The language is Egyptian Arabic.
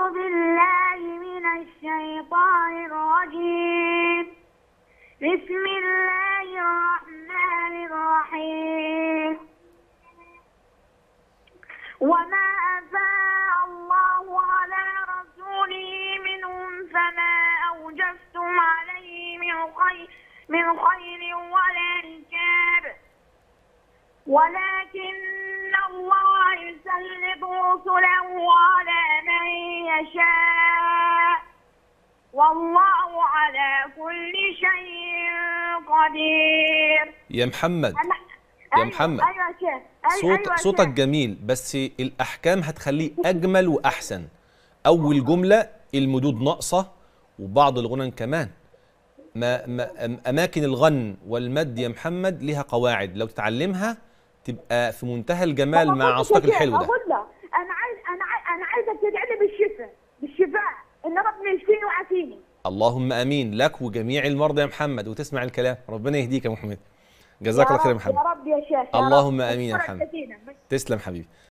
بالله من الشيطان الرجيم بسم الله الرحمن الرحيم وما أفاء الله على رسوله منهم فما أوجفتم عليه من خير من خير ولا ركاب ولكن الله يسلط رسله على من يشاء والله على كل شيء قدير يا محمد أنا يا أيوة محمد. أيوة يا شيخ أيوة صوت أيوة يا صوتك شيخ. جميل بس الأحكام هتخليه أجمل وأحسن أول جملة المدود ناقصة وبعض الغنن كمان ما ما أم- أماكن الغن والمد يا محمد ليها قواعد لو تتعلمها تبقى في منتهى الجمال طب مع أقول لك صوتك يا شيخ، الحلو ده أقول له أنا عايز أنا عايز أنا عايزك تدعي لي بالشفاء بالشفاء إن ربنا يشفيني ويعافيني اللهم امين لك وجميع المرضى يا محمد وتسمع الكلام ربنا يهديك يا محمد جزاك الله خير يا رب- محمد يا رب يا شيخ يا اللهم رب. آمين يا أشكرك محمد. كثيراً. تسلم حبيبي